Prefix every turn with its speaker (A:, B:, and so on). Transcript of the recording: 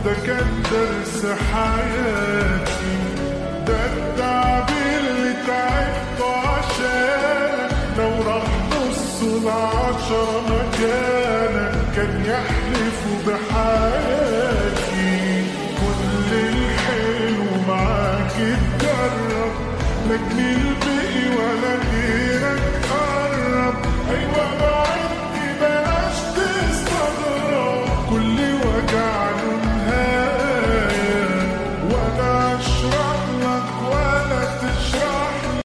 A: ده كان درس حياتي ده التعب اللي تعبته عشانك لو راح نص العشرة مكانك كان يحلف بحياتي كل الحلو معاك اتجرب لا جميل بقي ولا غيرك قرب ايوه بعدت بلاش تستغرب كل وجع